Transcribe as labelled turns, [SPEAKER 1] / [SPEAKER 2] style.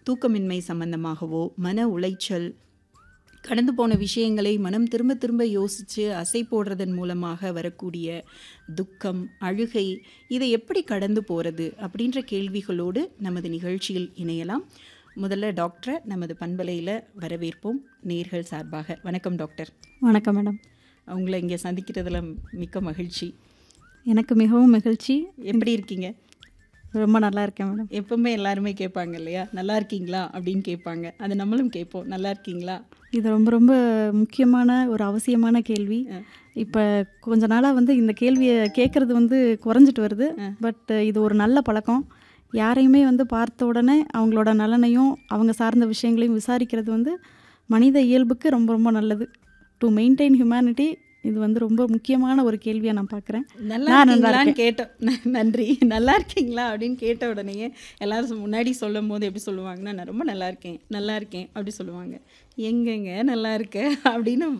[SPEAKER 1] தூக்கமின்மை சம்பந்தமாகவோ மன உளைச்சல் கடந்து போன விஷயங்களை மனம் திரும்ப திரும்ப யோசித்து அசை போடுறதன் மூலமாக வரக்கூடிய துக்கம் அழுகை இதை எப்படி கடந்து போகிறது அப்படின்ற கேள்விகளோடு நமது நிகழ்ச்சியில் இணையலாம் முதல்ல டாக்டரை நமது பண்பலையில் வரவேற்போம் நேர்கள் சார்பாக வணக்கம் டாக்டர்
[SPEAKER 2] வணக்கம் மேடம்
[SPEAKER 1] உங்களை இங்கே சந்திக்கிறதுல மிக்க மகிழ்ச்சி
[SPEAKER 2] எனக்கு மிகவும் மகிழ்ச்சி
[SPEAKER 1] எப்படி இருக்கீங்க
[SPEAKER 2] ரொம்ப நல்லா இருக்கேன் மேடம்
[SPEAKER 1] எப்பவுமே எல்லாருமே கேட்பாங்க இல்லையா நல்லா இருக்கீங்களா அப்படின்னு கேட்பாங்க அது நம்மளும் கேட்போம் நல்லா இருக்கீங்களா
[SPEAKER 2] இது ரொம்ப ரொம்ப முக்கியமான ஒரு அவசியமான கேள்வி இப்போ கொஞ்ச நாளாக வந்து இந்த கேள்வியை கேட்குறது வந்து குறைஞ்சிட்டு வருது பட் இது ஒரு நல்ல பழக்கம் யாரையுமே வந்து பார்த்த உடனே அவங்களோட நலனையும் அவங்க சார்ந்த விஷயங்களையும் விசாரிக்கிறது வந்து மனித இயல்புக்கு ரொம்ப ரொம்ப நல்லது டு மெயின்டைன் ஹியூமனிட்டி இது வந்து ரொம்ப முக்கியமான ஒரு கேள்வியாக நான் பார்க்குறேன்
[SPEAKER 1] நல்லா
[SPEAKER 2] நான் நல்லா
[SPEAKER 1] இருக்கீங்களான்னு கேட்டோம் ந- நன்றி நல்லா இருக்கீங்களா அப்படின்னு கேட்ட உடனேயே எல்லாரும் சொ- முன்னாடி சொல்லும் போது எப்படி சொல்லுவாங்கன்னா நான் ரொம்ப நல்லா இருக்கேன் நல்லா இருக்கேன் அப்படி சொல்லுவாங்க எங்கெங்க நல்லா இருக்க அப்படின்னு